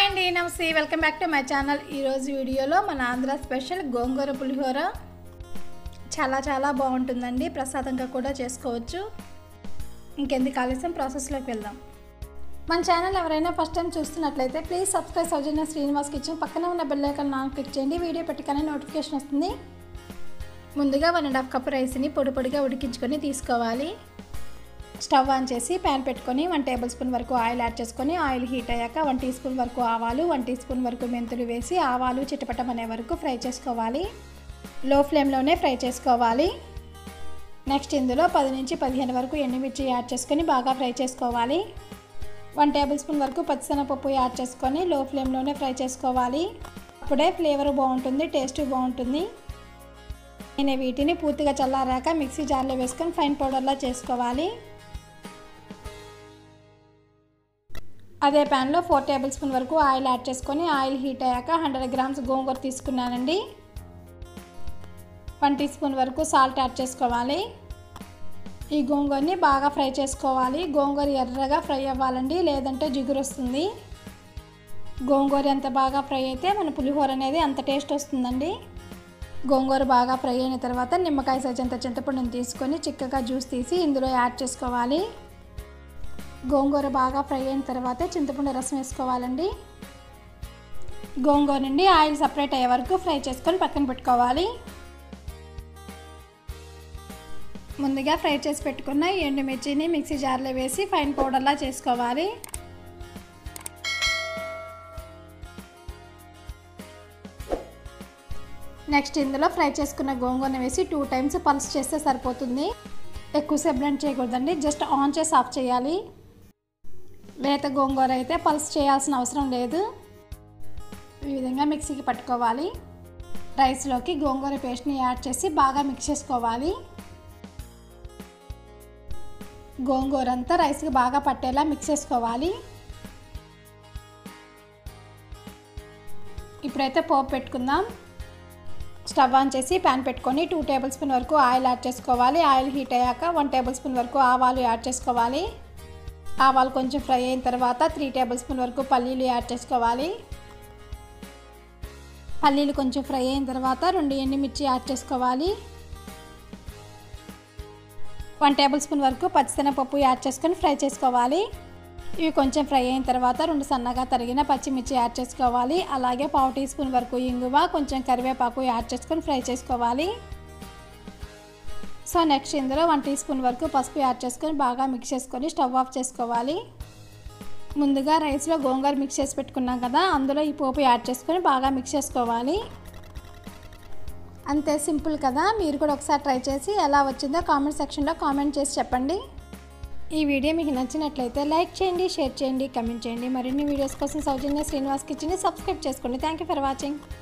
hi అండి నమస్తే welcome back to my channel ఈరోజు వీడియోలో మన ఆంధ్ర స్పెషల్ గోంగూర పులిహోర చాలా చాలా బాగుంటుందండి ప్రసాదంగా కూడా చేసుకోవచ్చు ఇంకెందుకు ఆలస్యం ప్రాసెస్లోకి వెళ్దాం మన ఛానల్ ఎవరైనా ఫస్ట్ టైం చూస్తున్నట్లయితే please subscribe Soujanya Srinivas kitchen పక్కన ఉన్న బెల్ ఐకాన్ నాన్ క్లిక్ చేయండి వీడియో పెట్టగానే నోటిఫికేషన్ వస్తుంది ముందుగా వన్ అండ్ హాఫ్ కప్ రైస్ని పొడి పొడిగా ఉడికించుకొని తీసుకోవాలి స్టవ్ ఆన్ చేసి ప్యాన్ పెట్టుకొని వన్ టేబుల్ స్పూన్ వరకు ఆయిల్ యాడ్ చేసుకొని ఆయిల్ హీట్ అయ్యాక వన్ టీ స్పూన్ వరకు ఆవాలు వన్ టీ స్పూన్ వరకు మెంతులు వేసి ఆవాలు చిటపటమనే వరకు ఫ్రై చేసుకోవాలి లో ఫ్లేమ్లోనే ఫ్రై చేసుకోవాలి నెక్స్ట్ ఇందులో పది నుంచి పదిహేను వరకు ఎండుమిర్చి యాడ్ చేసుకొని బాగా ఫ్రై చేసుకోవాలి వన్ టేబుల్ స్పూన్ వరకు పచ్చిశనగపప్పు యాడ్ చేసుకొని లో ఫ్లేమ్లోనే ఫ్రై చేసుకోవాలి అప్పుడే ఫ్లేవర్ బాగుంటుంది టేస్ట్ బాగుంటుంది నేను వీటిని పూర్తిగా చల్లారాక మిక్సీ జార్లో వేసుకొని ఫైన్ పౌడర్లా చేసుకోవాలి అదే ప్యాన్లో ఫోర్ టేబుల్ స్పూన్ వరకు ఆయిల్ యాడ్ చేసుకొని ఆయిల్ హీట్ అయ్యాక హండ్రెడ్ గ్రామ్స్ గోంగూర తీసుకున్నానండి వన్ టీ స్పూన్ వరకు సాల్ట్ యాడ్ చేసుకోవాలి ఈ గోంగూరని బాగా ఫ్రై చేసుకోవాలి గోంగూర ఎర్రగా ఫ్రై అవ్వాలండి లేదంటే జిగురు వస్తుంది గోంగూర ఎంత బాగా ఫ్రై అయితే మన పులిహోర అనేది అంత టేస్ట్ వస్తుందండి గోంగూర బాగా ఫ్రై అయిన తర్వాత నిమ్మకాయ సజ్జంత చింతపండుని తీసుకొని చిక్కగా జ్యూస్ తీసి ఇందులో యాడ్ చేసుకోవాలి గోంగూర బాగా ఫ్రై అయిన తర్వాత చింతపండు రసం వేసుకోవాలండి గోంగూర నుండి ఆయిల్ సపరేట్ అయ్యే వరకు ఫ్రై చేసుకొని పక్కన పెట్టుకోవాలి ముందుగా ఫ్రై చేసి పెట్టుకున్న ఎండుమిర్చిని మిక్సీ జార్లో వేసి ఫైన్ పౌడర్లా చేసుకోవాలి నెక్స్ట్ ఇందులో ఫ్రై చేసుకున్న గోంగూర వేసి టూ టైమ్స్ పల్స్ చేస్తే సరిపోతుంది ఎక్కువసేపు బ్లెండ్ చేయకూడదండి జస్ట్ ఆన్ చేసి ఆఫ్ చేయాలి లేత గోంగూర అయితే పల్స్ చేయాల్సిన అవసరం లేదు ఈ విధంగా మిక్సీకి పట్టుకోవాలి రైస్లోకి గోంగూర పేస్ట్ని యాడ్ చేసి బాగా మిక్స్ చేసుకోవాలి గోంగూర అంతా రైస్కి బాగా పట్టేలా మిక్స్ చేసుకోవాలి ఇప్పుడైతే పోపు పెట్టుకుందాం స్టవ్ ఆన్ చేసి ప్యాన్ పెట్టుకొని టూ టేబుల్ స్పూన్ వరకు ఆయిల్ యాడ్ చేసుకోవాలి ఆయిల్ హీట్ అయ్యాక వన్ టేబుల్ స్పూన్ వరకు ఆవాలు యాడ్ చేసుకోవాలి ఆవాలు కొంచెం ఫ్రై అయిన తర్వాత త్రీ టేబుల్ స్పూన్ వరకు పల్లీలు యాడ్ చేసుకోవాలి పల్లీలు కొంచెం ఫ్రై అయిన తర్వాత రెండు ఎండుమిర్చి యాడ్ చేసుకోవాలి వన్ టేబుల్ స్పూన్ వరకు పచ్చిశనగపప్పు యాడ్ చేసుకొని ఫ్రై చేసుకోవాలి ఇవి కొంచెం ఫ్రై అయిన తర్వాత రెండు సన్నగా తరిగిన పచ్చిమిర్చి యాడ్ చేసుకోవాలి అలాగే పావు టీ స్పూన్ వరకు ఇంగువ కొంచెం కరివేపాకు యాడ్ చేసుకొని ఫ్రై చేసుకోవాలి సో నెక్స్ట్ ఇందులో వన్ టీ స్పూన్ వరకు పసుపు యాడ్ చేసుకొని బాగా మిక్స్ చేసుకొని స్టవ్ ఆఫ్ చేసుకోవాలి ముందుగా రైస్లో గోంగూర మిక్స్ చేసి పెట్టుకున్నాం కదా అందులో ఈ పోపు యాడ్ చేసుకొని బాగా మిక్స్ చేసుకోవాలి అంతే సింపుల్ కదా మీరు కూడా ఒకసారి ట్రై చేసి ఎలా వచ్చిందో కామెంట్ సెక్షన్లో కామెంట్ చేసి చెప్పండి ఈ వీడియో మీకు నచ్చినట్లయితే లైక్ చేయండి షేర్ చేయండి కమెంట్ చేయండి మరిన్ని వీడియోస్ కోసం సౌజన్య శ్రీనివాస్ కిచెన్ని సబ్స్క్రైబ్ చేసుకోండి థ్యాంక్ యూ ఫర్ వాచింగ్